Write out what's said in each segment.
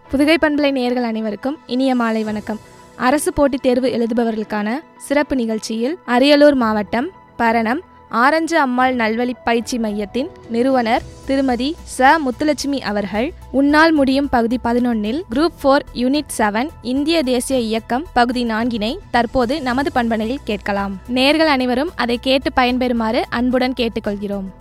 புதுகை பண்பலை நேயர்கள் அனைவருக்கும் இனிய மாலை வணக்கம் அரசு போட்டித் தேர்வு எழுதுபவர்களுக்கான சிறப்பு நிகழ்ச்சியில் அரியலூர் மாவட்டம் பரணம் ஆரஞ்சு அம்மாள் நல்வழி பயிற்சி மையத்தின் நிறுவனர் திருமதி ச முத்துலட்சுமி அவர்கள் உன்னால் முடியும் பகுதி பதினொன்னில் குரூப் ஃபோர் யூனிட் செவன் இந்திய தேசிய இயக்கம் பகுதி நான்கினை தற்போது நமது பண்பனையில் கேட்கலாம் நேர்கள் அனைவரும் அதை கேட்டு பயன்பெறுமாறு அன்புடன் கேட்டுக்கொள்கிறோம்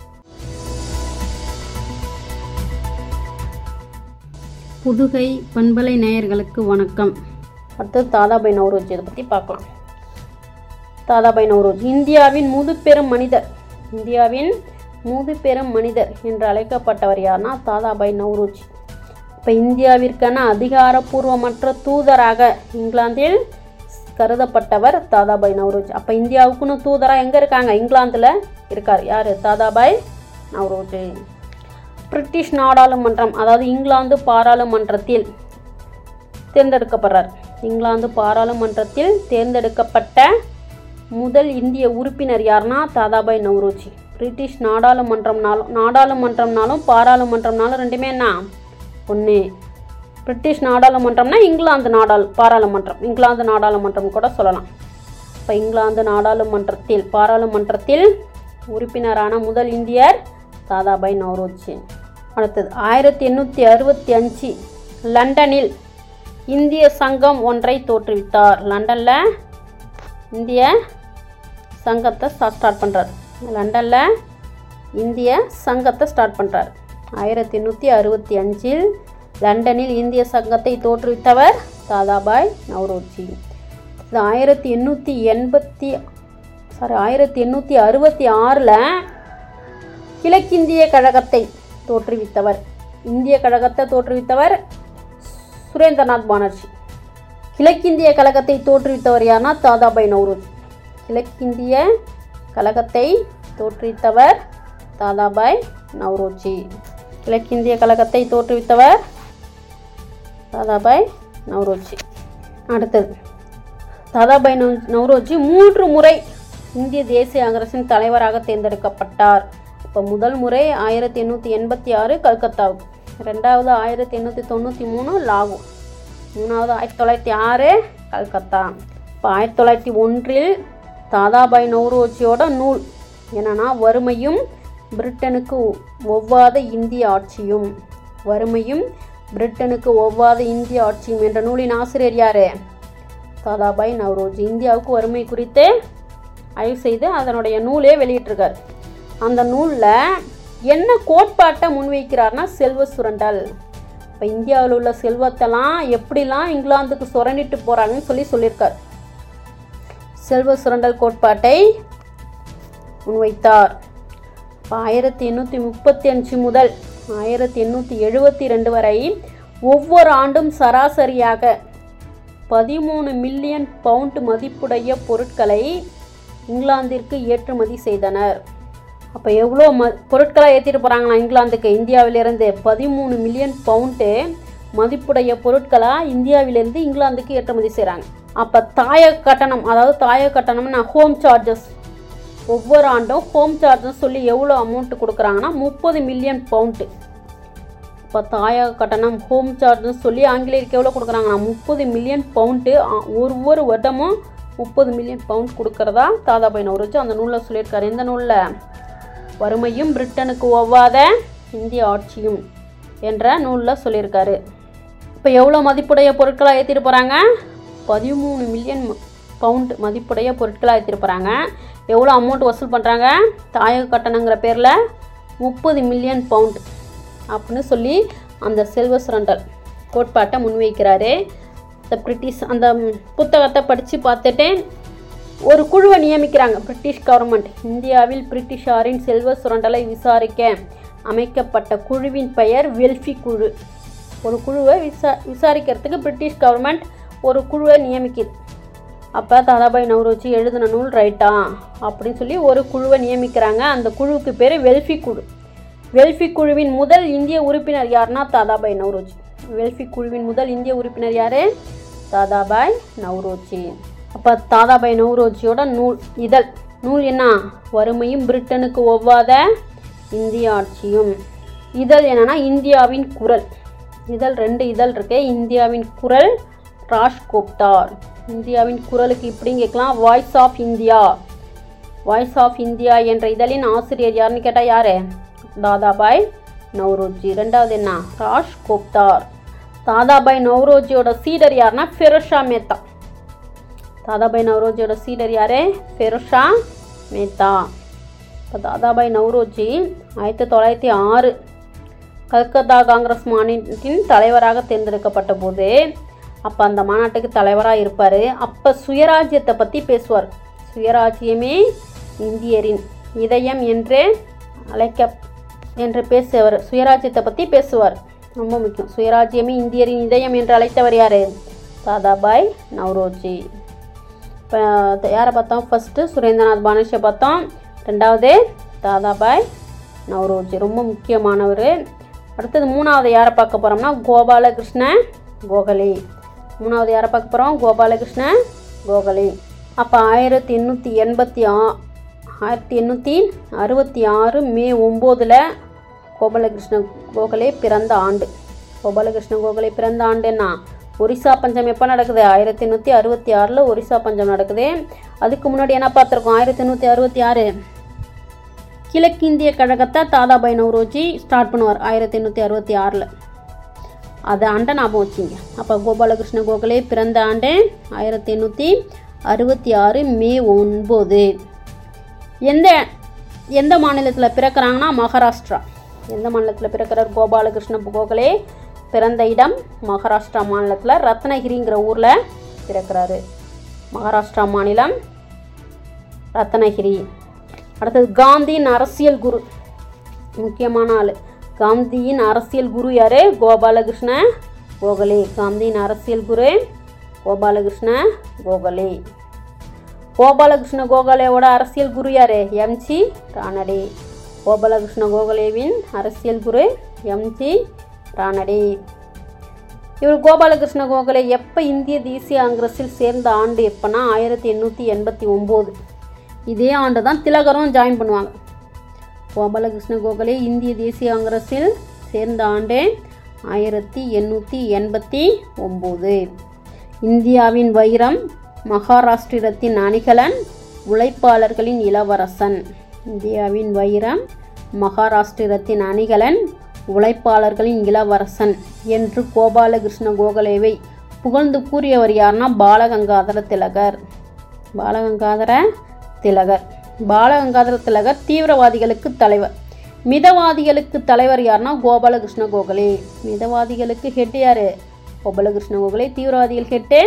புதுகை பண்பலை நேயர்களுக்கு வணக்கம் அடுத்தது தாதாபாய் நவ்ரோஜி இதை பற்றி பார்க்கலாம் தாதாபாய் நவ்ரோஜி இந்தியாவின் முதுபெரும் மனிதர் இந்தியாவின் முதுபெரும் மனிதர் என்று அழைக்கப்பட்டவர் யார்னா தாதாபாய் நவ்ரோஜி இப்போ இந்தியாவிற்கான அதிகாரப்பூர்வமற்ற தூதராக இங்கிலாந்தில் கருதப்பட்டவர் தாதாபாய் நவ்ரோஜி அப்போ இந்தியாவுக்குன்னு தூதராக எங்கே இருக்காங்க இங்கிலாந்தில் இருக்கார் யார் தாதாபாய் நவ்ரோஜி பிரிட்டிஷ் நாடாளுமன்றம் அதாவது இங்கிலாந்து பாராளுமன்றத்தில் தேர்ந்தெடுக்கப்படுறார் இங்கிலாந்து பாராளுமன்றத்தில் தேர்ந்தெடுக்கப்பட்ட முதல் இந்திய உறுப்பினர் யாருன்னா தாதாபாய் நவ்ரோஜி பிரிட்டிஷ் நாடாளுமன்றம்னாலும் நாடாளுமன்றம்னாலும் பாராளுமன்றம்னாலும் ரெண்டுமே என்ன ஒன்று பிரிட்டிஷ் நாடாளுமன்றம்னா இங்கிலாந்து நாடாளு பாராளுமன்றம் இங்கிலாந்து நாடாளுமன்றம் கூட சொல்லலாம் இப்போ இங்கிலாந்து நாடாளுமன்றத்தில் பாராளுமன்றத்தில் உறுப்பினரான முதல் இந்தியர் தாதாபாய் நவ்ரோஜி அடுத்தது ஆயிரத்தி எண்ணூற்றி அறுபத்தி அஞ்சு லண்டனில் இந்திய சங்கம் ஒன்றை தோற்றுவித்தார் லண்டனில் இந்திய சங்கத்தை ஸ்டார்ட் பண்ணுறார் லண்டனில் இந்திய சங்கத்தை ஸ்டார்ட் பண்ணுறார் ஆயிரத்தி எண்ணூற்றி அறுபத்தி அஞ்சில் லண்டனில் இந்திய சங்கத்தை தோற்றுவித்தவர் தாதாபாய் நவ்ரோஜி இது ஆயிரத்தி எண்ணூற்றி எண்பத்தி சாரி ஆயிரத்தி எண்ணூற்றி அறுபத்தி ஆறில் கிழக்கிந்திய கழகத்தை தோற்றுவித்தவர் இந்திய கழகத்தை தோற்றுவித்தவர் சுரேந்திரநாத் பானர்ஜி கிழக்கிந்திய கழகத்தை தோற்றுவித்தவர் யார்னா தாதாபாய் நவ்ரோஜி கிழக்கிந்திய கழகத்தை தோற்றுவித்தவர் தாதாபாய் நவ்ரோஜி கிழக்கிந்திய கழகத்தை தோற்றுவித்தவர் தாதாபாய் நவ்ரோஜி அடுத்தது தாதாபாய் நவ் நவ்ரோஜி மூன்று முறை இந்திய தேசிய காங்கிரசின் தலைவராக தேர்ந்தெடுக்கப்பட்டார் இப்போ முதல் முறை ஆயிரத்தி எண்ணூற்றி எண்பத்தி ஆறு கல்கத்தாவுக்கு ரெண்டாவது ஆயிரத்தி எண்ணூற்றி தொண்ணூற்றி மூணு லாகூர் மூணாவது ஆயிரத்தி தொள்ளாயிரத்தி ஆறு கல்கத்தா இப்போ ஆயிரத்தி தொள்ளாயிரத்தி ஒன்றில் தாதாபாய் நவ்ரோஜியோட நூல் என்னன்னா வறுமையும் பிரிட்டனுக்கு ஒவ்வாத இந்திய ஆட்சியும் வறுமையும் பிரிட்டனுக்கு ஒவ்வாத இந்திய ஆட்சியும் என்ற நூலின் ஆசிரியர் யார் தாதாபாய் நவ்ரோஜி இந்தியாவுக்கு வறுமை குறித்து ஆய்வு செய்து அதனுடைய நூலே வெளியிட்டிருக்கார் அந்த நூலில் என்ன கோட்பாட்டை முன்வைக்கிறார்னா செல்வ சுரண்டல் இப்போ இந்தியாவில் உள்ள செல்வத்தெல்லாம் எப்படிலாம் இங்கிலாந்துக்கு சுரண்டிட்டு போகிறாங்கன்னு சொல்லி சொல்லியிருக்கார் செல்வ சுரண்டல் கோட்பாட்டை முன்வைத்தார் இப்போ ஆயிரத்தி எண்ணூற்றி முப்பத்தி அஞ்சு முதல் ஆயிரத்தி எண்ணூற்றி எழுபத்தி ரெண்டு வரை ஒவ்வொரு ஆண்டும் சராசரியாக பதிமூணு மில்லியன் பவுண்ட் மதிப்புடைய பொருட்களை இங்கிலாந்திற்கு ஏற்றுமதி செய்தனர் அப்போ எவ்வளோ ம பொருட்களை ஏற்றிட்டு போகிறாங்களா இங்கிலாந்துக்கு இந்தியாவிலிருந்து பதிமூணு மில்லியன் பவுண்டு மதிப்புடைய பொருட்களை இந்தியாவிலிருந்து இங்கிலாந்துக்கு ஏற்றுமதி செய்கிறாங்க அப்போ தாயக கட்டணம் அதாவது தாயக கட்டணம்னா ஹோம் சார்ஜஸ் ஒவ்வொரு ஆண்டும் ஹோம் சார்ஜஸ் சொல்லி எவ்வளோ அமௌண்ட் கொடுக்குறாங்கன்னா முப்பது மில்லியன் பவுண்டு இப்போ தாயக கட்டணம் ஹோம் சார்ஜ்னு சொல்லி ஆங்கிலேயருக்கு எவ்வளோ கொடுக்குறாங்கன்னா முப்பது மில்லியன் பவுண்டு ஒவ்வொரு வருடமும் முப்பது மில்லியன் பவுண்ட் கொடுக்கறதா தாதாபாய் நவரோஜி அந்த நூலில் சொல்லியிருக்காரு எந்த நூலில் வறுமையும் பிரிட்டனுக்கு ஒவ்வாத இந்திய ஆட்சியும் என்ற நூலில் சொல்லியிருக்காரு இப்போ எவ்வளோ மதிப்புடைய பொருட்களை ஏற்றிட்டு போகிறாங்க பதிமூணு மில்லியன் பவுண்ட் மதிப்புடைய பொருட்களை ஏற்றிட்டு போகிறாங்க எவ்வளோ அமௌண்ட் வசூல் பண்ணுறாங்க தாயக கட்டணங்கிற பேரில் முப்பது மில்லியன் பவுண்ட் அப்படின்னு சொல்லி அந்த செல்வ சுரண்டல் கோட்பாட்டை முன்வைக்கிறாரு இந்த பிரிட்டிஷ் அந்த புத்தகத்தை படித்து பார்த்துட்டு ஒரு குழுவை நியமிக்கிறாங்க பிரிட்டிஷ் கவர்மெண்ட் இந்தியாவில் பிரிட்டிஷாரின் செல்வ சுரண்டலை விசாரிக்க அமைக்கப்பட்ட குழுவின் பெயர் வெல்ஃபி குழு ஒரு குழுவை விசா விசாரிக்கிறதுக்கு பிரிட்டிஷ் கவர்மெண்ட் ஒரு குழுவை நியமிக்குது அப்போ தாதாபாய் நவ்ரோஜி எழுதின நூல் ரைட்டா அப்படின்னு சொல்லி ஒரு குழுவை நியமிக்கிறாங்க அந்த குழுவுக்கு பேர் வெல்ஃபி குழு வெல்ஃபி குழுவின் முதல் இந்திய உறுப்பினர் யாருன்னா தாதாபாய் நவ்ரோஜி வெல்ஃபி குழுவின் முதல் இந்திய உறுப்பினர் யார் தாதாபாய் நவ்ரோஜி அப்போ தாதாபாய் நவ்ரோஜியோட நூல் இதழ் நூல் என்ன வறுமையும் பிரிட்டனுக்கு ஒவ்வாத இந்திய ஆட்சியும் இதழ் என்னன்னா இந்தியாவின் குரல் இதழ் ரெண்டு இதழ் இருக்கு இந்தியாவின் குரல் ராஷ்கோப்தார் இந்தியாவின் குரலுக்கு இப்படி கேட்கலாம் voice of India voice of India என்ற இதழின் ஆசிரியர் யாருன்னு கேட்டால் யாரு தாதாபாய் நவ்ரோஜி ரெண்டாவது என்ன ராஷ் கோப்தார் தாதாபாய் நவ்ரோஜியோட சீடர் யாருன்னா ஃபெரோஷா மேத்தா தாதாபாய் நவ்ரோஜியோட சீடர் யாரு ஃபெரோஷா மேத்தா இப்போ தாதாபாய் நவ்ரோஜி ஆயிரத்தி தொள்ளாயிரத்தி ஆறு கல்கத்தா காங்கிரஸ் மாநிலத்தின் தலைவராக தேர்ந்தெடுக்கப்பட்ட போது அப்போ அந்த மாநாட்டுக்கு தலைவராக இருப்பார் அப்போ சுயராஜ்யத்தை பற்றி பேசுவார் சுயராஜ்யமே இந்தியரின் இதயம் என்றே அழைக்க என்று பேசுவார் சுயராஜ்யத்தை பற்றி பேசுவார் ரொம்ப முக்கியம் சுயராஜ்யமே இந்தியரின் இதயம் என்று அழைத்தவர் யார் தாதாபாய் நவ்ரோஜி இப்போ யாரை பார்த்தோம் ஃபஸ்ட்டு சுரேந்திரநாத் பானர்ஜியை பார்த்தோம் ரெண்டாவது தாதாபாய் நவ்ரோஜி ரொம்ப முக்கியமானவர் அடுத்தது மூணாவது யாரை பார்க்க போகிறோம்னா கோபாலகிருஷ்ண கோகலே மூணாவது யாரை பார்க்க போகிறோம் கோபாலகிருஷ்ண கோகலே அப்போ ஆயிரத்தி எண்ணூற்றி எண்பத்தி ஆ ஆயிரத்தி எண்ணூற்றி அறுபத்தி ஆறு மே ஒம்போதில் கோபாலகிருஷ்ண கோகலே பிறந்த ஆண்டு கோபாலகிருஷ்ண கோகலே பிறந்த ஆண்டுன்னா ஒரிசா பஞ்சம் எப்போ நடக்குது ஆயிரத்தி எண்ணூற்றி அறுபத்தி ஆறில் ஒரிசா பஞ்சம் நடக்குது அதுக்கு முன்னாடி என்ன பார்த்துருக்கோம் ஆயிரத்தி எண்ணூற்றி அறுபத்தி ஆறு கிழக்கிந்திய கழகத்தை தாதாபாய் நவ்ரோஜி ஸ்டார்ட் பண்ணுவார் ஆயிரத்தி எண்ணூற்றி அறுபத்தி ஆறில் அதை ஆண்டை ஞாபகம் வச்சிங்க அப்போ கோபாலகிருஷ்ண கோகலே பிறந்த ஆண்டு ஆயிரத்தி எண்ணூற்றி அறுபத்தி ஆறு மே ஒன்பது எந்த எந்த மாநிலத்தில் பிறக்கிறாங்கன்னா மகாராஷ்டிரா எந்த மாநிலத்தில் பிறக்கிறார் கோபாலகிருஷ்ண கோகலே பிறந்த இடம் மகாராஷ்டிரா மாநிலத்தில் ரத்னகிரிங்கிற ஊரில் பிறக்கிறாரு மகாராஷ்டிரா மாநிலம் ரத்னகிரி அடுத்தது காந்தியின் அரசியல் குரு முக்கியமான ஆள் காந்தியின் அரசியல் குரு யார் கோபாலகிருஷ்ண கோகலே காந்தியின் அரசியல் குரு கோபாலகிருஷ்ண கோகலே கோபாலகிருஷ்ண கோகலேவோட அரசியல் குரு யார் எம்ஜி ரானடே கோபாலகிருஷ்ண கோகலேவின் அரசியல் குரு எம்ஜி ரானடே இவர் கோபாலகிருஷ்ண கோகலே எப்போ இந்திய தேசிய காங்கிரஸில் சேர்ந்த ஆண்டு எப்போனா ஆயிரத்தி எண்ணூற்றி எண்பத்தி ஒம்பது இதே ஆண்டு தான் திலகரும் ஜாயின் பண்ணுவாங்க கோபாலகிருஷ்ண கோகலே இந்திய தேசிய காங்கிரஸில் சேர்ந்த ஆண்டு ஆயிரத்தி எண்ணூற்றி எண்பத்தி ஒம்பது இந்தியாவின் வைரம் மகாராஷ்டிரத்தின் அணிகலன் உழைப்பாளர்களின் இளவரசன் இந்தியாவின் வைரம் மகாராஷ்டிரத்தின் அணிகலன் உழைப்பாளர்களின் இளவரசன் என்று கோபாலகிருஷ்ண கோகலேவை புகழ்ந்து கூறியவர் யாருன்னா பாலகங்காதர திலகர் பாலகங்காதர திலகர் பாலகங்காதர திலகர் தீவிரவாதிகளுக்கு தலைவர் மிதவாதிகளுக்கு தலைவர் யாருன்னா கோபாலகிருஷ்ண கோகலே மிதவாதிகளுக்கு ஹெட் யாரு கோபாலகிருஷ்ண கோகலே தீவிரவாதிகள் ஹெட்டு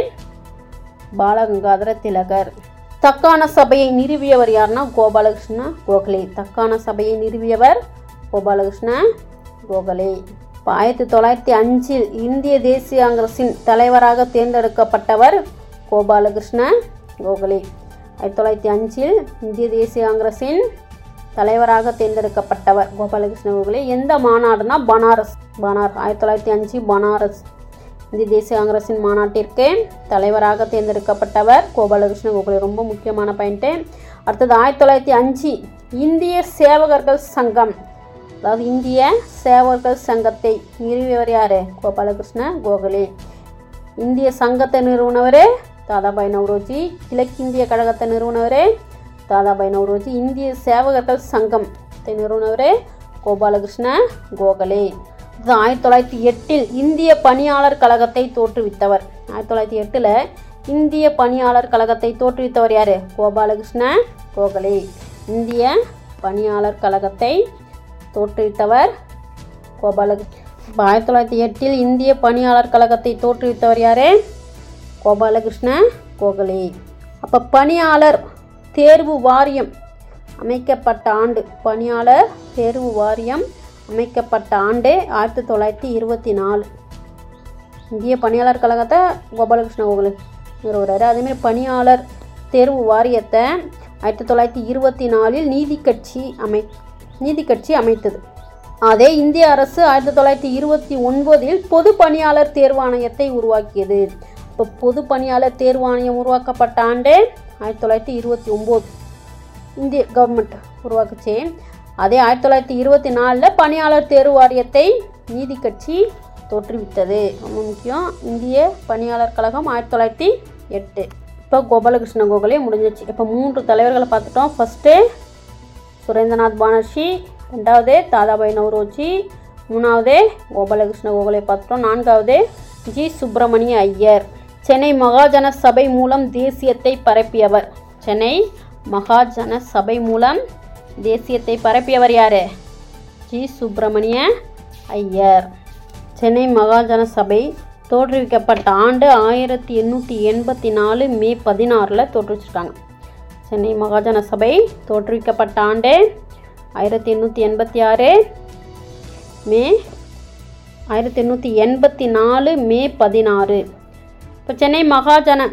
பாலகங்காதர திலகர் தக்கான சபையை நிறுவியவர் யாருன்னா கோபாலகிருஷ்ண கோகலே தக்கான சபையை நிறுவியவர் கோபாலகிருஷ்ண கோகலே இப்போ ஆயிரத்தி தொள்ளாயிரத்தி அஞ்சில் இந்திய தேசிய காங்கிரஸின் தலைவராக தேர்ந்தெடுக்கப்பட்டவர் கோபாலகிருஷ்ண கோகலே ஆயிரத்தி தொள்ளாயிரத்தி அஞ்சில் இந்திய தேசிய காங்கிரஸின் தலைவராக தேர்ந்தெடுக்கப்பட்டவர் கோபாலகிருஷ்ண கோகலே எந்த மாநாடுனா பனாரஸ் பனார் ஆயிரத்தி தொள்ளாயிரத்தி அஞ்சு பனாரஸ் இந்திய தேசிய காங்கிரஸின் மாநாட்டிற்கு தலைவராக தேர்ந்தெடுக்கப்பட்டவர் கோபாலகிருஷ்ண கோகலே ரொம்ப முக்கியமான பாயிண்ட்டு அடுத்தது ஆயிரத்தி தொள்ளாயிரத்தி அஞ்சு இந்திய சேவகர்கள் சங்கம் அதாவது இந்திய சேவகர்கள் சங்கத்தை நிறுவியவர் யார் கோபாலகிருஷ்ண கோகலே இந்திய சங்கத்தை நிறுவனவரே தாதாபாய் நவ்ரோஜி கிழக்கிந்திய கழகத்தை நிறுவனவரே தாதாபாய் நவ்ரோஜி இந்திய சேவகர்கள் சங்கத்தை நிறுவனவரே கோபாலகிருஷ்ண கோகலே இது ஆயிரத்தி தொள்ளாயிரத்தி எட்டில் இந்திய பணியாளர் கழகத்தை தோற்றுவித்தவர் ஆயிரத்தி தொள்ளாயிரத்தி எட்டில் இந்திய பணியாளர் கழகத்தை தோற்றுவித்தவர் யார் கோபாலகிருஷ்ண கோகலே இந்திய பணியாளர் கழகத்தை தோற்றுவித்தவர் கோபால இப்போ ஆயிரத்தி தொள்ளாயிரத்தி எட்டில் இந்திய பணியாளர் கழகத்தை தோற்றுவித்தவர் யார் கோபாலகிருஷ்ண கோகலே அப்போ பணியாளர் தேர்வு வாரியம் அமைக்கப்பட்ட ஆண்டு பணியாளர் தேர்வு வாரியம் அமைக்கப்பட்ட ஆண்டு ஆயிரத்தி தொள்ளாயிரத்தி இருபத்தி நாலு இந்திய பணியாளர் கழகத்தை கோபாலகிருஷ்ண கோகலே நிறுவுறாரு அதேமாதிரி பணியாளர் தேர்வு வாரியத்தை ஆயிரத்தி தொள்ளாயிரத்தி இருபத்தி நாலில் நீதி கட்சி அமை நீதி கட்சி அமைத்தது அதே இந்திய அரசு ஆயிரத்தி தொள்ளாயிரத்தி இருபத்தி ஒன்பதில் பொது பணியாளர் தேர்வாணையத்தை உருவாக்கியது இப்போ பொது பணியாளர் தேர்வாணையம் உருவாக்கப்பட்ட ஆண்டு ஆயிரத்தி தொள்ளாயிரத்தி இருபத்தி ஒம்பது இந்திய கவர்மெண்ட் உருவாக்குச்சு அதே ஆயிரத்தி தொள்ளாயிரத்தி இருபத்தி நாலில் பணியாளர் தேர்வு வாரியத்தை நீதி கட்சி தோற்றுவித்தது ரொம்ப முக்கியம் இந்திய பணியாளர் கழகம் ஆயிரத்தி தொள்ளாயிரத்தி எட்டு இப்போ கோபாலகிருஷ்ண கோகலே முடிஞ்சிச்சு இப்போ மூன்று தலைவர்களை பார்த்துட்டோம் ஃபஸ்ட்டு சுரேந்திரநாத் பானர்ஜி ரெண்டாவது தாதாபாய் நவ்ரோஜி மூணாவது கோபாலகிருஷ்ண கோகலே பார்த்துட்டோம் நான்காவது ஜி சுப்பிரமணிய ஐயர் சென்னை மகாஜன சபை மூலம் தேசியத்தை பரப்பியவர் சென்னை மகாஜன சபை மூலம் தேசியத்தை பரப்பியவர் யார் ஜி சுப்பிரமணிய ஐயர் சென்னை மகாஜன சபை தோற்றுவிக்கப்பட்ட ஆண்டு ஆயிரத்தி எண்ணூற்றி எண்பத்தி நாலு மே பதினாறில் தோற்றுவிச்சிருக்காங்க சென்னை மகாஜன சபை தோற்றுவிக்கப்பட்ட ஆண்டு ஆயிரத்தி எண்ணூற்றி எண்பத்தி ஆறு மே ஆயிரத்தி எண்ணூற்றி எண்பத்தி நாலு மே பதினாறு இப்போ சென்னை மகாஜன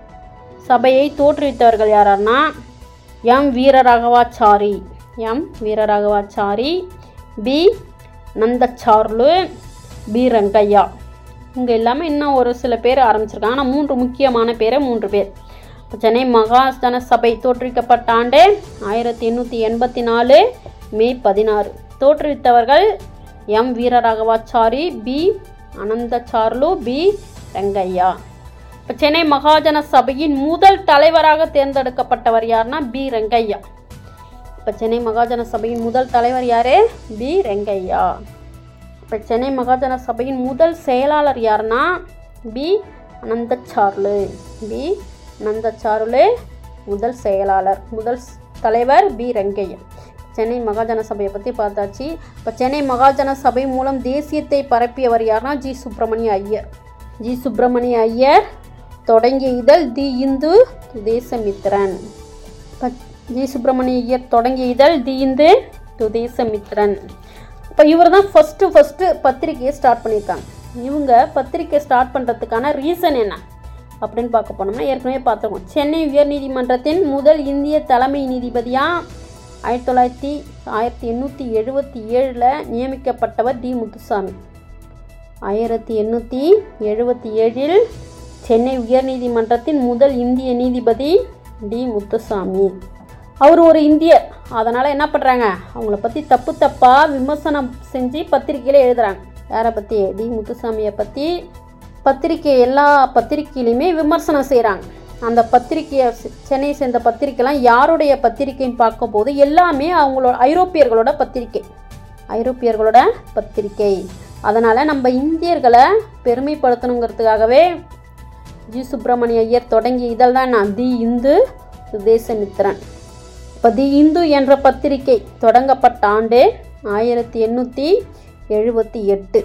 சபையை தோற்றுவித்தவர்கள் யாரார்னா M Veeraraghavachari M Veeraraghavachari P Anandacharlu P Rangaiah இங்கே இல்லாமல் இன்னும் ஒரு சில பேர் ஆரம்பிச்சிருக்காங்க ஆனால் மூன்று முக்கியமான பேரை மூன்று பேர் இப்போ சென்னை மகாஜன சபை தோற்றுவிக்கப்பட்ட ஆண்டு ஆயிரத்தி எண்ணூற்றி எண்பத்தி நாலு மே பதினாறு தோற்றுவித்தவர்கள் M Veeraraghavachari P Anandacharlu P Rangaiah இப்போ சென்னை மகாஜன சபையின் முதல் தலைவராக தேர்ந்தெடுக்கப்பட்டவர் யாருன்னா பி ரங்கையா இப்போ சென்னை மகாஜன சபையின் முதல் தலைவர் யார் பி ரெங்கையா இப்போ சென்னை மகாஜன சபையின் முதல் செயலாளர் யாருன்னா பி அனந்தச்சார்லு பி அனந்தச்சார்லு முதல் செயலாளர் முதல் ஸ்- தலைவர் பி ரெங்கையா சென்னை மகாஜன சபையை பற்றி பார்த்தாச்சு இப்போ சென்னை மகாஜன சபை மூலம் தேசியத்தை பரப்பியவர் யாருன்னா ஜி சுப்பிரமணிய ஐயர் ஜி சுப்பிரமணிய ஐயர் தொடங்கிய இதழ் தி இந்து தேசமித்திரன் இப்போ ஜி சுப்பிரமணிய ஐயர் தொடங்கிய இதழ் தி இந்து துதேசமித்ரன் இப்போ இவர் தான் ஃபஸ்ட்டு ஃபஸ்ட்டு பத்திரிக்கையை ஸ்டார்ட் பண்ணியிருக்காங்க இவங்க பத்திரிக்கை ஸ்டார்ட் பண்ணுறதுக்கான ரீசன் என்ன அப்படின்னு பார்க்க போனோம்னா ஏற்கனவே பார்த்துருக்கோம் சென்னை உயர்நீதிமன்றத்தின் முதல் இந்திய தலைமை நீதிபதியாக ஆயிரத்தி தொள்ளாயிரத்தி ஆயிரத்தி எண்ணூற்றி எழுபத்தி ஏழில் நியமிக்கப்பட்டவர் டி முத்துசாமி ஆயிரத்தி எண்ணூற்றி எழுபத்தி ஏழில் சென்னை உயர்நீதிமன்றத்தின் முதல் இந்திய நீதிபதி டி முத்துசாமி அவர் ஒரு இந்தியர் அதனால் என்ன பண்ணுறாங்க அவங்கள பற்றி தப்பு தப்பாக விமர்சனம் செஞ்சு பத்திரிக்கையில் எழுதுறாங்க யாரை பற்றி டி முத்துசாமியை பற்றி பத்திரிக்கை எல்லா பத்திரிக்கையிலையுமே விமர்சனம் செய்கிறாங்க அந்த பத்திரிக்கையை செ- சென்னையை சேர்ந்த பத்திரிக்கைலாம் யாருடைய பத்திரிக்கைன்னு பார்க்கும்போது எல்லாமே அவங்களோட ஐரோப்பியர்களோட பத்திரிக்கை ஐரோப்பியர்களோட பத்திரிக்கை அதனால் நம்ம இந்தியர்களை பெருமைப்படுத்தணுங்கிறதுக்காகவே ஜி சுப்பிரமணிய ஐயர் தொடங்கிய இதழ் தான் நான் தி இந்து தேசமித்திரன் இப்போ தி இந்து என்ற பத்திரிகை தொடங்கப்பட்ட ஆண்டு ஆயிரத்தி எண்ணூற்றி எழுபத்தி எட்டு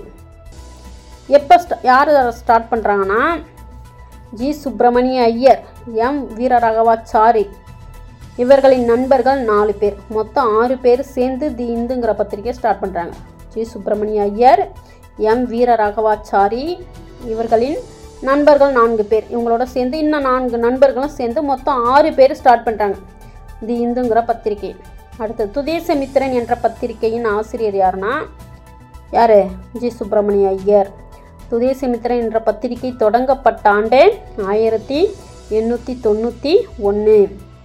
எப்போ ஸ்ட யார் அதை ஸ்டார்ட் பண்ணுறாங்கன்னா ஜி சுப்பிரமணிய ஐயர் எம் வீரராகவாச்சாரி இவர்களின் நண்பர்கள் நாலு பேர் மொத்தம் ஆறு பேர் சேர்ந்து தி இந்துங்கிற பத்திரிகையை ஸ்டார்ட் பண்ணுறாங்க ஜி சுப்பிரமணிய ஐயர் எம் வீரராகவாச்சாரி இவர்களின் நண்பர்கள் நான்கு பேர் இவங்களோட சேர்ந்து இன்னும் நான்கு நண்பர்களும் சேர்ந்து மொத்தம் ஆறு பேர் ஸ்டார்ட் பண்ணுறாங்க தி இந்துங்கிற பத்திரிகை அடுத்து துதேசமித்திரன் என்ற பத்திரிகையின் ஆசிரியர் யாருன்னா யார் ஜி சுப்பிரமணிய ஐயர் துதேசமித்திரன் என்ற பத்திரிகை தொடங்கப்பட்ட ஆண்டு ஆயிரத்தி எண்ணூற்றி தொண்ணூற்றி ஒன்று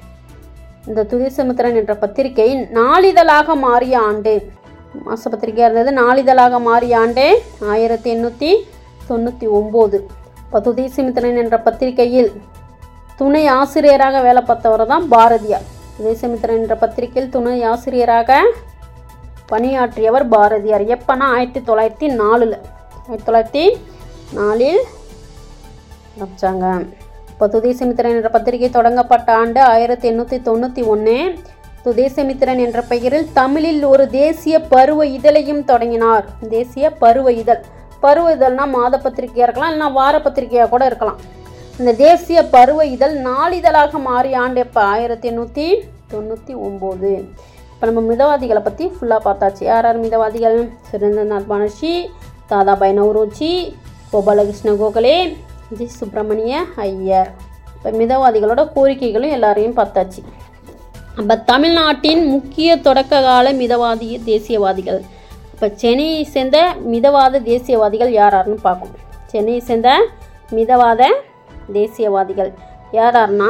இந்த துதிசமுத்திரன் என்ற பத்திரிகை நாளிதழாக மாறிய ஆண்டு மாச பத்திரிகையாக இருந்தது நாளிதழாக மாறிய ஆண்டு ஆயிரத்தி எண்ணூற்றி தொண்ணூற்றி ஒம்பது இப்போ துதிசமுத்திரன் என்ற பத்திரிகையில் துணை ஆசிரியராக வேலை பார்த்தவர் தான் பாரதியார் துதிசமுத்திரன் என்ற பத்திரிகையில் துணை ஆசிரியராக பணியாற்றியவர் பாரதியார் எப்போனா ஆயிரத்தி தொள்ளாயிரத்தி நாலில் ஆயிரத்தி தொள்ளாயிரத்தி நாலில் ஆரம்பிச்சாங்க இப்போ துதேசமித்திரன் என்ற பத்திரிகை தொடங்கப்பட்ட ஆண்டு ஆயிரத்தி எண்ணூற்றி தொண்ணூற்றி ஒன்று துதேசமித்திரன் என்ற பெயரில் தமிழில் ஒரு தேசிய பருவ இதழையும் தொடங்கினார் தேசிய பருவ இதழ் பருவ இதழ்னா மாத பத்திரிகையாக இருக்கலாம் இல்லைனா வார பத்திரிகையாக கூட இருக்கலாம் இந்த தேசிய பருவ இதழ் நாளிதழாக மாறிய ஆண்டு எப்போ ஆயிரத்தி எண்ணூற்றி தொண்ணூற்றி ஒம்பது இப்போ நம்ம மிதவாதிகளை பற்றி ஃபுல்லாக பார்த்தாச்சு யார் யார் மிதவாதிகள் சுரேந்திரநாத் பானர்ஜி தாதாபாய் நவ்ரோஜி கோபாலகிருஷ்ண கோகலே ஜி சுப்பிரமணிய ஐயர் இப்போ மிதவாதிகளோட கோரிக்கைகளும் எல்லாரையும் பார்த்தாச்சு நம்ம தமிழ்நாட்டின் முக்கிய தொடக்க கால மிதவாதி தேசியவாதிகள் இப்போ சென்னையை சேர்ந்த மிதவாத தேசியவாதிகள் யார் யாருன்னு பார்ப்போம் சென்னையை சேர்ந்த மிதவாத தேசியவாதிகள் யார் யாருன்னா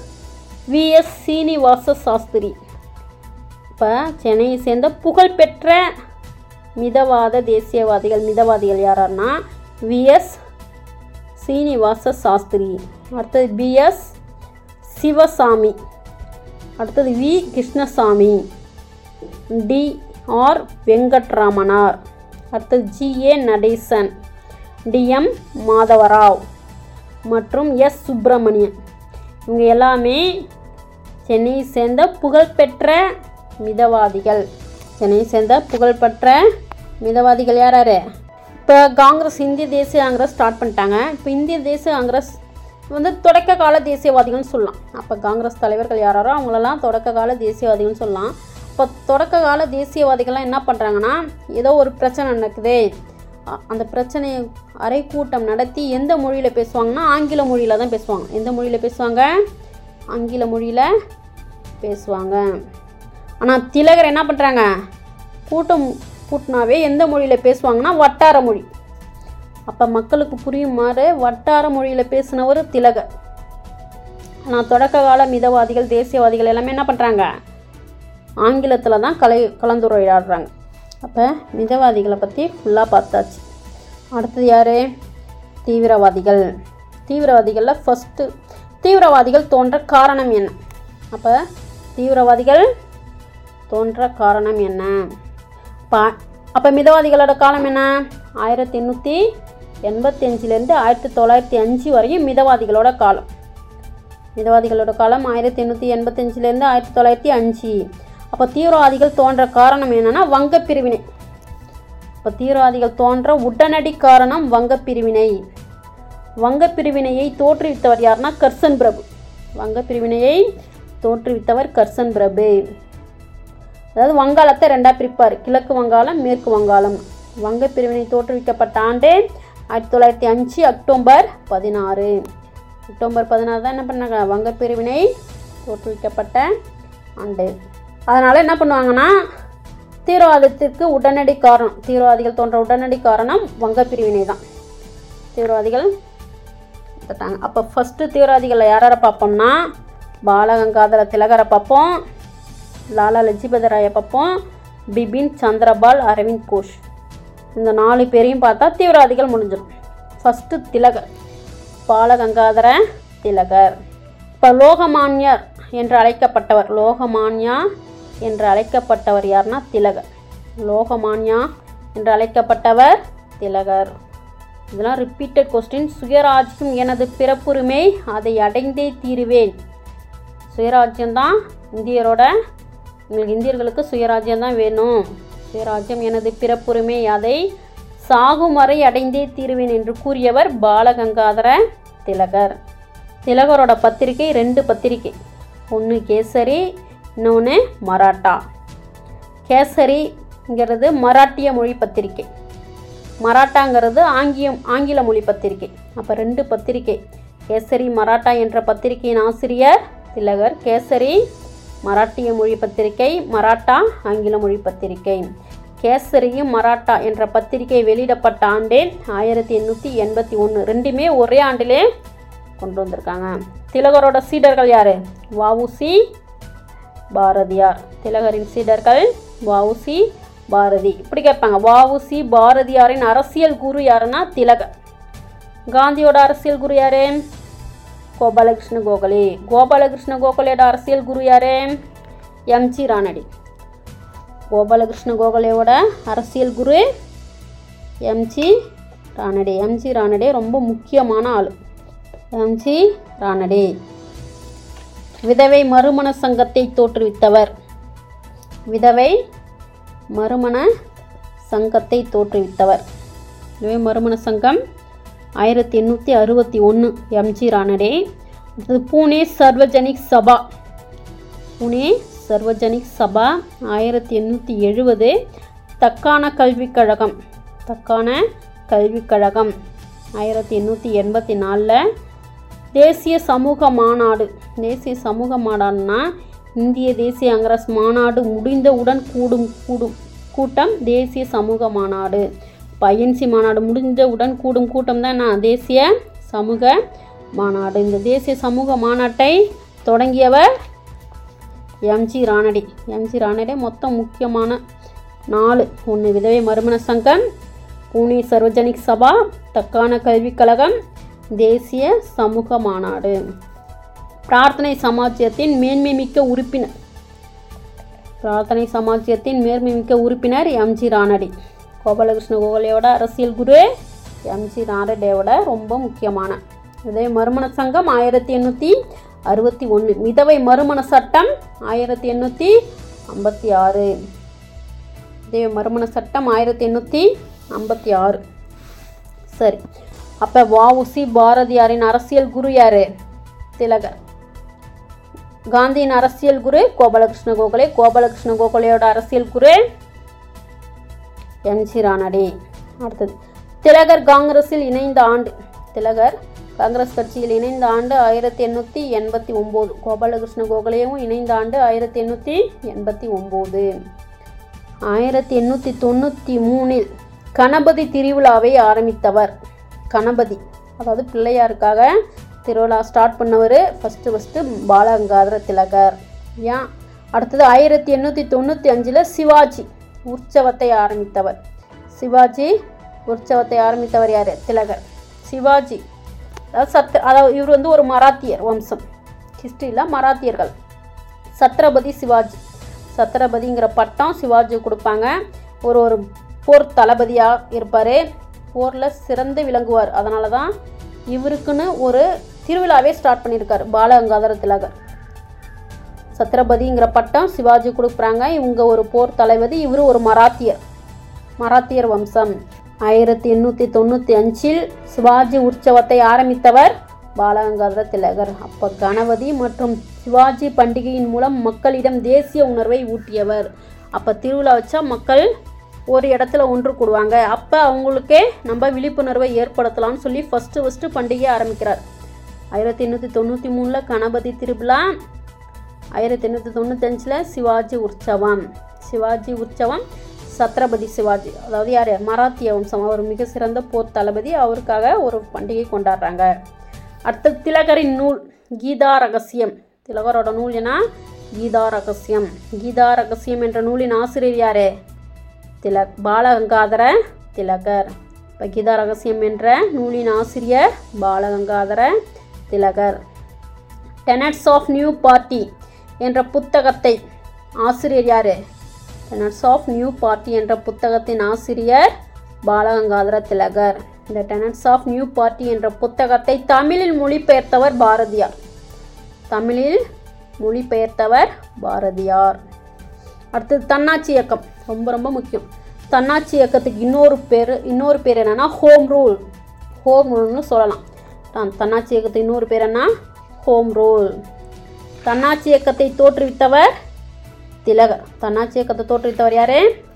விஎஸ் சீனிவாச சாஸ்திரி இப்போ சென்னையை சேர்ந்த புகழ்பெற்ற மிதவாத தேசியவாதிகள் மிதவாதிகள் யாரார்னா விஎஸ் சீனிவாச சாஸ்திரி அடுத்தது பிஎஸ் சிவசாமி அடுத்தது V Krishnaswami T R Venkataramanar அடுத்தது ஜிஏ நடேசன் டிஎம் மாதவராவ் மற்றும் எஸ் சுப்பிரமணியன் இவங்க எல்லாமே சென்னையை சேர்ந்த புகழ்பெற்ற மிதவாதிகள் சென்னையை சேர்ந்த புகழ்பெற்ற மிதவாதிகள் யார் யார் இப்போ காங்கிரஸ் இந்திய தேசிய காங்கிரஸ் ஸ்டார்ட் பண்ணிட்டாங்க இப்போ இந்திய தேசிய காங்கிரஸ் வந்து தொடக்க கால தேசியவாதிகள்னு சொல்லலாம் அப்போ காங்கிரஸ் தலைவர்கள் யாராரோ அவங்களெல்லாம் தொடக்க கால தேசியவாதிகள்னு சொல்லலாம் இப்போ தொடக்க கால தேசியவாதிகள்லாம் என்ன பண்ணுறாங்கன்னா ஏதோ ஒரு பிரச்சனை நடக்குது அ- அந்த பிரச்சனையை அரை கூட்டம் நடத்தி எந்த மொழியில் பேசுவாங்கன்னா ஆங்கில மொழியில் தான் பேசுவாங்க எந்த மொழியில் பேசுவாங்க ஆங்கில மொழியில் பேசுவாங்க ஆனால் திலகர் என்ன பண்ணுறாங்க கூட்டம் கூட்டினாவே எந்த மொழியில் பேசுவாங்கன்னா வட்டார மொழி அப்போ மக்களுக்கு புரியுமாறு வட்டார மொழியில் பேசினவர் திலகர் ஆனால் தொடக்க கால மிதவாதிகள் தேசியவாதிகள் எல்லாமே என்ன பண்ணுறாங்க ஆங்கிலத்தில் தான் கலை கலந்துரையாடுறாங்க அப்போ மிதவாதிகளை பற்றி ஃபுல்லாக பார்த்தாச்சு அடுத்தது யார் தீவிரவாதிகள் தீவிரவாதிகளில் ஃபஸ்ட்டு தீவிரவாதிகள் தோன்ற காரணம் என்ன அப்போ தீவிரவாதிகள் தோன்ற காரணம் என்ன பா அப்போ மிதவாதிகளோட காலம் என்ன ஆயிரத்தி எண்ணூற்றி எண்பத்தி அஞ்சுலேருந்து ஆயிரத்தி தொள்ளாயிரத்தி அஞ்சு வரையும் மிதவாதிகளோட காலம் மிதவாதிகளோட காலம் ஆயிரத்தி எண்ணூற்றி எண்பத்தஞ்சிலேருந்து ஆயிரத்தி தொள்ளாயிரத்தி அஞ்சு அப்போ தீவிரவாதிகள் தோன்ற காரணம் என்னென்னா வங்கப் பிரிவினை இப்போ தீவிரவாதிகள் தோன்ற உடனடி காரணம் வங்கப் பிரிவினை வங்கப் பிரிவினையை தோற்றுவித்தவர் யாருன்னா கர்சன் பிரபு வங்கப் பிரிவினையை தோற்றுவித்தவர் கர்சன் பிரபு அதாவது வங்காளத்தை ரெண்டாக பிரிப்பார் கிழக்கு வங்காளம் மேற்கு வங்காளம் வங்கப் பிரிவினை தோற்றுவிக்கப்பட்ட ஆண்டு ஆயிரத்தி தொள்ளாயிரத்தி அஞ்சு அக்டோபர் பதினாறு அக்டோபர் பதினாறு தான் என்ன பண்ணாங்க வங்கப் பிரிவினை தோற்றுவிக்கப்பட்ட ஆண்டு அதனால் என்ன பண்ணுவாங்கன்னா தீவிரவாதத்திற்கு உடனடி காரணம் தீவிரவாதிகள் தோன்ற உடனடி காரணம் வங்கப் பிரிவினை தான் தீவிரவாதிகள் எடுத்துட்டாங்க அப்போ ஃபஸ்ட்டு தீவிரவாதிகளை யார் யாரை பார்ப்போம்னா பாலகங்காதர திலகரை பார்ப்போம் லாலா லஜ்பதி ராயை பார்ப்போம் பிபின் சந்திரபால் அரவிந்த் கோஷ் இந்த நாலு பேரையும் பார்த்தா தீவிரவாதிகள் முடிஞ்சிடும் ஃபஸ்ட்டு திலகர் பாலகங்காதர திலகர் இப்போ லோகமான்யர் என்று அழைக்கப்பட்டவர் லோகமான்யா என்று அழைக்கப்பட்டவர் யாருன்னா திலகர் லோகமான்யா என்று அழைக்கப்பட்டவர் திலகர் இதெல்லாம் ரிப்பீட்டட் கொஸ்டின் சுயராஜ்யம் எனது பிறப்புரிமை அதை அடைந்தே தீருவேன் சுயராஜ்யம் தான் இந்தியரோட உங்களுக்கு இந்தியர்களுக்கு சுயராஜ்யம் தான் வேணும் சுயராஜ்யம் எனது பிறப்புரிமை அதை சாகும் வரை அடைந்தே தீருவேன் என்று கூறியவர் பாலகங்காதர திலகர் திலகரோட பத்திரிகை ரெண்டு பத்திரிகை ஒன்று கேசரி இன்னொன்று மராட்டா கேசரிங்கிறது மராட்டிய மொழி பத்திரிகை மராட்டாங்கிறது ஆங்கிலம் ஆங்கில மொழி பத்திரிகை அப்போ ரெண்டு பத்திரிகை கேசரி மராட்டா என்ற பத்திரிகையின் ஆசிரியர் திலகர் கேசரி மராட்டிய மொழி பத்திரிகை மராட்டா ஆங்கில மொழி பத்திரிகை கேசரியும் மராட்டா என்ற பத்திரிகை வெளியிடப்பட்ட ஆண்டே ஆயிரத்தி எண்ணூற்றி எண்பத்தி ஒன்று ரெண்டுமே ஒரே ஆண்டிலே கொண்டு வந்திருக்காங்க திலகரோட சீடர்கள் யார் வஉசி பாரதியார் திலகரின் சீடர்கள் வஉசி பாரதி இப்படி கேட்பாங்க வஉசி பாரதியாரின் அரசியல் குரு யாருன்னா திலகர் காந்தியோட அரசியல் குரு யாரு கோபாலகிருஷ்ண கோகலே கோபாலகிருஷ்ண கோகலேயோட அரசியல் குரு யாரு எம்ஜி ரானடி கோபாலகிருஷ்ண கோகலேயோட அரசியல் குரு எம்ஜி ரானடே எம்ஜி ரானடே ரொம்ப முக்கியமான ஆள் எம்ஜி ரானடே விதவை மறுமண சங்கத்தை தோற்றுவித்தவர் விதவை மறுமண சங்கத்தை தோற்றுவித்தவர் விதவை மறுமண சங்கம் ஆயிரத்தி எண்ணூற்றி அறுபத்தி ஒன்று எம்ஜி ரானடே அடுத்தது பூனே சர்வஜனிக் சபா புனே சர்வஜனிக் சபா ஆயிரத்தி எண்ணூற்றி எழுபது தக்கான கல்விக் கழகம் தக்கான கல்விக் கழகம் ஆயிரத்தி எண்ணூற்றி எண்பத்தி நாலில் தேசிய சமூக மாநாடு தேசிய சமூக மாநாடுனா இந்திய தேசிய காங்கிரஸ் மாநாடு முடிந்தவுடன் கூடும் கூடும் கூட்டம் தேசிய சமூக மாநாடு பையன்சி மாநாடு முடிஞ்சவுடன் கூடும் கூட்டம் தான் என்ன தேசிய சமூக மாநாடு இந்த தேசிய சமூக மாநாட்டை தொடங்கியவர் எம்ஜி ரானடி எம்ஜி ரானடி மொத்தம் முக்கியமான நாலு ஒன்று விதவை மறுமண சங்கம் பூனே சர்வஜனிக் சபா தக்கான கல்விக் கழகம் தேசிய சமூக மாநாடு பிரார்த்தனை சமாஜ்யத்தின் மேன்மை மிக்க உறுப்பினர் பிரார்த்தனை சமாஜ்யத்தின் மேன்மை மிக்க உறுப்பினர் எம்ஜி ரானடி கோபாலகிருஷ்ண கோகலையோட அரசியல் குரு எம்ஜி ரானடேவோட ரொம்ப முக்கியமான இதே மறுமண சங்கம் ஆயிரத்தி எண்ணூற்றி அறுபத்தி ஒன்று மிதவை மறுமண சட்டம் ஆயிரத்தி எண்ணூற்றி ஐம்பத்தி ஆறு இதே மறுமண சட்டம் ஆயிரத்தி எண்ணூற்றி ஐம்பத்தி ஆறு சரி அப்போ வஉசி பாரதியாரின் அரசியல் குரு யார் திலகர் காந்தியின் அரசியல் குரு கோபாலகிருஷ்ண கோகலே கோபாலகிருஷ்ண கோகலையோட அரசியல் குரு எம்ஜி ரானடே அடுத்தது திலகர் காங்கிரஸில் இணைந்த ஆண்டு திலகர் காங்கிரஸ் கட்சியில் இணைந்த ஆண்டு ஆயிரத்தி எண்ணூற்றி எண்பத்தி ஒம்பது கோபாலகிருஷ்ண கோகலேயும் இணைந்த ஆண்டு ஆயிரத்தி எண்ணூற்றி எண்பத்தி ஒம்பது ஆயிரத்தி எண்ணூற்றி தொண்ணூற்றி மூணில் கணபதி திருவிழாவை ஆரம்பித்தவர் கணபதி அதாவது பிள்ளையாருக்காக திருவிழா ஸ்டார்ட் பண்ணவர் ஃபஸ்ட்டு ஃபஸ்ட்டு பாலகங்காதர திலகர் ஏன் அடுத்தது ஆயிரத்தி எண்ணூற்றி தொண்ணூற்றி அஞ்சில் சிவாஜி உற்சவத்தை ஆரம்பித்தவர் சிவாஜி உற்சவத்தை ஆரம்பித்தவர் யார் திலகர் சிவாஜி அதாவது சத் அதாவது இவர் வந்து ஒரு மராத்தியர் வம்சம் ஹிஸ்ட்ரியில் மராத்தியர்கள் சத்ரபதி சிவாஜி சத்ரபதிங்கிற பட்டம் சிவாஜி கொடுப்பாங்க ஒரு ஒரு போர் தளபதியாக இருப்பார் போரில் சிறந்து விளங்குவார் அதனால தான் இவருக்குன்னு ஒரு திருவிழாவே ஸ்டார்ட் பண்ணியிருக்காரு பாலகங்காதர திலகர் சத்ரபதிங்கிற பட்டம் சிவாஜி கொடுக்குறாங்க இவங்க ஒரு போர் தளபதி இவர் ஒரு மராத்தியர் மராத்தியர் வம்சம் ஆயிரத்தி எண்ணூற்றி தொண்ணூற்றி அஞ்சில் சிவாஜி உற்சவத்தை ஆரம்பித்தவர் பாலகங்காதர திலகர் அப்போ கணபதி மற்றும் சிவாஜி பண்டிகையின் மூலம் மக்களிடம் தேசிய உணர்வை ஊட்டியவர் அப்போ திருவிழா வச்சா மக்கள் ஒரு இடத்துல ஒன்று கூடுவாங்க அப்போ அவங்களுக்கே நம்ம விழிப்புணர்வை ஏற்படுத்தலாம்னு சொல்லி ஃபஸ்ட்டு ஃபஸ்ட்டு பண்டிகை ஆரம்பிக்கிறார் ஆயிரத்தி எண்ணூற்றி தொண்ணூற்றி மூணில் கணபதி திருவிழா ஆயிரத்தி எண்ணூற்றி தொண்ணூத்தஞ்சில் சிவாஜி உற்சவம் சிவாஜி உற்சவம் சத்ரபதி சிவாஜி அதாவது யார் மராத்திய வம்சம் அவர் மிக சிறந்த போர் தளபதி அவருக்காக ஒரு பண்டிகை கொண்டாடுறாங்க அடுத்து திலகரின் நூல் கீதா ரகசியம் திலகரோட நூல் என்ன கீதா ரகசியம் கீதா ரகசியம் என்ற நூலின் ஆசிரியர் யார் திலக் பாலகங்காதர திலகர் இப்போ கீதா ரகசியம் என்ற நூலின் ஆசிரியர் Balagangadhara Tilak tenets of new party என்ற புத்தகத்தை ஆசிரியர் யார் டெனட்ஸ் ஆஃப் நியூ பார்ட்டி என்ற புத்தகத்தின் ஆசிரியர் பாலகங்காதர திலகர் இந்த டெனட்ஸ் ஆஃப் நியூ பார்ட்டி என்ற புத்தகத்தை தமிழில் மொழிபெயர்த்தவர் பாரதியார் தமிழில் மொழிபெயர்த்தவர் பாரதியார் அடுத்தது தன்னாட்சி இயக்கம் ரொம்ப ரொம்ப முக்கியம் தன்னாட்சி இயக்கத்துக்கு இன்னொரு பேர் இன்னொரு பேர் என்னென்னா ஹோம் ரூல் ஹோம் ரூல்னு சொல்லலாம் தன் தன்னாட்சி இயக்கத்துக்கு இன்னொரு பேர் என்ன ஹோம் ரூல் தன்னாட்சி இயக்கத்தை தோற்றுவித்தவர் திலகர் தன்னாட்சி இயக்கத்தை தோற்றுவித்தவர் யார்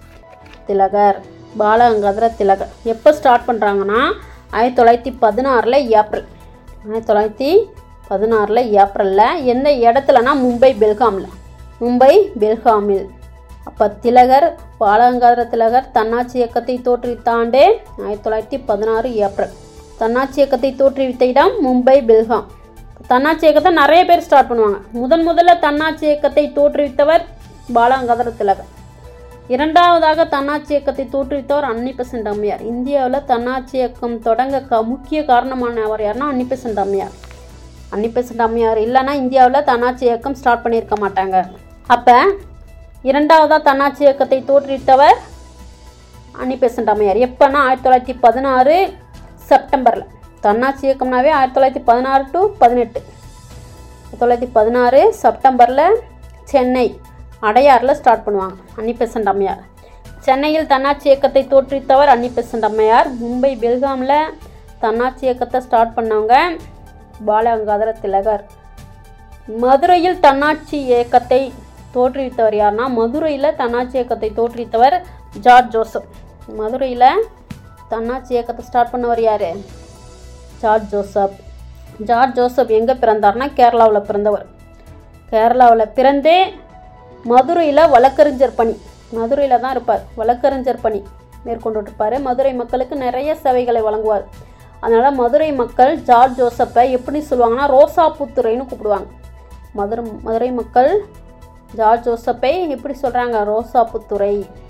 திலகர் பாலகங்காதர திலகர் எப்போ ஸ்டார்ட் பண்ணுறாங்கன்னா ஆயிரத்தி தொள்ளாயிரத்தி பதினாறில் ஏப்ரல் ஆயிரத்தி தொள்ளாயிரத்தி பதினாறில் ஏப்ரலில் எந்த இடத்துலனா மும்பை பெல்காமில் மும்பை பெல்காமில் அப்போ திலகர் பாலகங்காதர திலகர் தன்னாட்சி இயக்கத்தை தோற்றுவித்த ஆண்டு ஆயிரத்தி தொள்ளாயிரத்தி பதினாறு ஏப்ரல் தன்னாட்சி இயக்கத்தை தோற்றுவித்த இடம் மும்பை பெல்காம் தன்னாட்சி இயக்கத்தை நிறைய பேர் ஸ்டார்ட் பண்ணுவாங்க முதன் முதல்ல தன்னாட்சி இயக்கத்தை தோற்றுவித்தவர் பாலகங்காதர திலகர் இரண்டாவதாக தன்னாட்சி இயக்கத்தை தோற்றுவித்தவர் அன்னி பெசன்ட் அம்மையார் இந்தியாவில் தன்னாட்சி இயக்கம் தொடங்க க முக்கிய காரணமானவர் யாருன்னா அன்னி பெசன்ட் அம்மையார் அன்னி பெசன்ட் அம்மையார் இல்லைன்னா இந்தியாவில் தன்னாட்சி இயக்கம் ஸ்டார்ட் பண்ணியிருக்க மாட்டாங்க அப்போ இரண்டாவதாக தன்னாட்சி இயக்கத்தை தோற்றுவித்தவர் அன்னி பெசன்ட் அம்மையார் எப்போன்னா ஆயிரத்தி தொள்ளாயிரத்தி பதினாறு செப்டம்பரில் தன்னாட்சி இயக்கம்னாவே ஆயிரத்தி தொள்ளாயிரத்தி பதினாறு டு பதினெட்டு ஆயிரத்தி தொள்ளாயிரத்தி பதினாறு செப்டம்பரில் சென்னை அடையாரில் ஸ்டார்ட் பண்ணுவாங்க அன்னி பெசன்ட் அம்மையார் சென்னையில் தன்னாட்சி இயக்கத்தை தோற்றுவித்தவர் அன்னி பெசன்ட் அம்மையார் மும்பை பெல்காமில் தன்னாட்சி இயக்கத்தை ஸ்டார்ட் பண்ணவங்க பாலகங்காதர திலகர் மதுரையில் தன்னாட்சி இயக்கத்தை தோற்றுவித்தவர் யாருன்னா மதுரையில் தன்னாட்சி இயக்கத்தை தோற்றுவித்தவர் ஜார்ஜ் ஜோசப் மதுரையில் தன்னாட்சி இயக்கத்தை ஸ்டார்ட் பண்ணவர் யார் ஜார்ஜ் ஜோசப் ஜார்ஜ் ஜோசப் எங்கே பிறந்தார்னா கேரளாவில் பிறந்தவர் கேரளாவில் பிறந்தே மதுரையில் வழக்கறிஞர் பணி மதுரையில் தான் இருப்பார் வழக்கறிஞர் பணி மேற்கொண்டுட்டு இருப்பார் மதுரை மக்களுக்கு நிறைய சேவைகளை வழங்குவார் அதனால் மதுரை மக்கள் ஜார்ஜ் ஜோசப்பை எப்படி சொல்லுவாங்கன்னா ரோசாப்புத்துறைன்னு கூப்பிடுவாங்க மதுரை மதுரை மக்கள் ஜார்ஜ் ஜோசப்பை எப்படி சொல்கிறாங்க ரோசாப்புத்துறை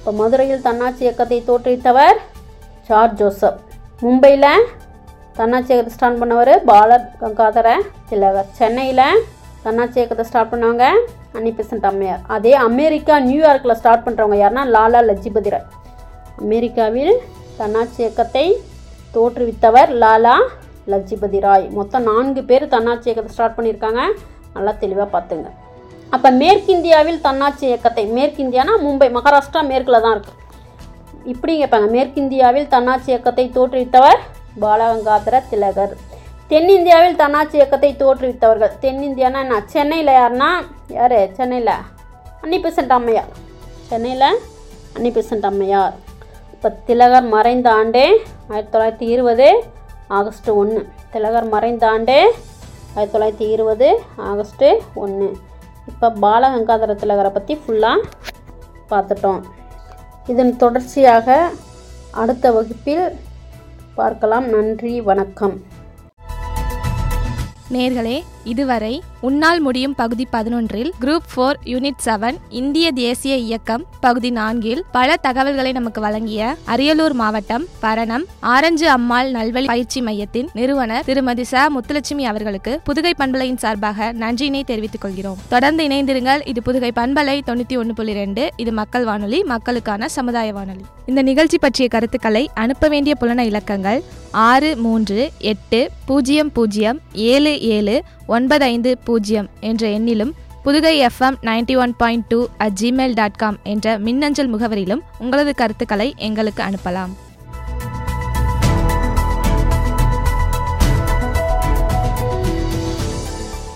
இப்போ மதுரையில் தன்னாட்சி இயக்கத்தை தோற்றுவித்தவர் ஜார்ஜ் ஜோசப் மும்பையில் தன்னாட்சி இயக்கத்தை ஸ்டார்ட் பண்ணவர் பால கங்காதர திலகர் சென்னையில் தன்னாட்சி இயக்கத்தை ஸ்டார்ட் பண்ணவங்க அன்னி பெசன்ட் அம்மையார் அதே அமெரிக்கா நியூயார்க்கில் ஸ்டார்ட் பண்ணுறவங்க யாருன்னா லாலா லஜ்பதி ராய் அமெரிக்காவில் தன்னாட்சி இயக்கத்தை தோற்றுவித்தவர் லாலா லஜ்பதி ராய் மொத்தம் நான்கு பேர் தன்னாட்சி இயக்கத்தை ஸ்டார்ட் பண்ணியிருக்காங்க நல்லா தெளிவாக பார்த்துங்க அப்போ மேற்கிந்தியாவில் தன்னாட்சி இயக்கத்தை மேற்கிந்தியானா மும்பை மகாராஷ்டிரா மேற்கில் தான் இருக்குது இப்படி கேட்பாங்க மேற்கிந்தியாவில் தன்னாட்சி இயக்கத்தை தோற்றுவித்தவர் பாலகங்காதர திலகர் தென்னிந்தியாவில் தன்னாட்சி இயக்கத்தை தோற்றுவித்தவர்கள் தென்னிந்தியானா என்ன சென்னையில் யாருன்னா யார் சென்னையில் அன்னி பெசன்ட் அம்மையார் சென்னையில் அன்னி பெசன்ட் அம்மையார் இப்போ திலகர் மறைந்த ஆண்டு ஆயிரத்தி தொள்ளாயிரத்தி இருபது ஆகஸ்ட் ஒன்று திலகர் மறைந்த ஆண்டு ஆயிரத்தி தொள்ளாயிரத்தி இருபது ஆகஸ்ட்டு ஒன்று இப்போ பாலகங்காதர திலகரை பற்றி ஃபுல்லாக பார்த்துட்டோம் இதன் தொடர்ச்சியாக அடுத்த வகுப்பில் பார்க்கலாம் நன்றி வணக்கம் நேர்களே இதுவரை உன்னால் முடியும் பகுதி பதினொன்றில் குரூப் ஃபோர் யூனிட் செவன் இந்திய தேசிய இயக்கம் பகுதி நான்கில் பல தகவல்களை நமக்கு வழங்கிய அரியலூர் மாவட்டம் பரணம் ஆரஞ்சு அம்மாள் நல்வழி பயிற்சி மையத்தின் நிறுவனர் திருமதி ச முத்துலட்சுமி அவர்களுக்கு புதுகை பண்பலையின் சார்பாக நன்றியினை தெரிவித்துக் கொள்கிறோம் தொடர்ந்து இணைந்திருங்கள் இது புதுகை பண்பலை தொண்ணூற்றி ஒன்று புள்ளி ரெண்டு இது மக்கள் வானொலி மக்களுக்கான சமுதாய வானொலி இந்த நிகழ்ச்சி பற்றிய கருத்துக்களை அனுப்ப வேண்டிய புலன இலக்கங்கள் ஆறு மூன்று எட்டு பூஜ்ஜியம் பூஜ்ஜியம் ஏழு ஏழு ஒன்பது ஐந்து பூஜ்ஜியம் என்ற எண்ணிலும் Pudugai FM ninety one point two at Gmail dot com என்ற மின்னஞ்சல் முகவரியிலும் உங்களது கருத்துக்களை எங்களுக்கு அனுப்பலாம்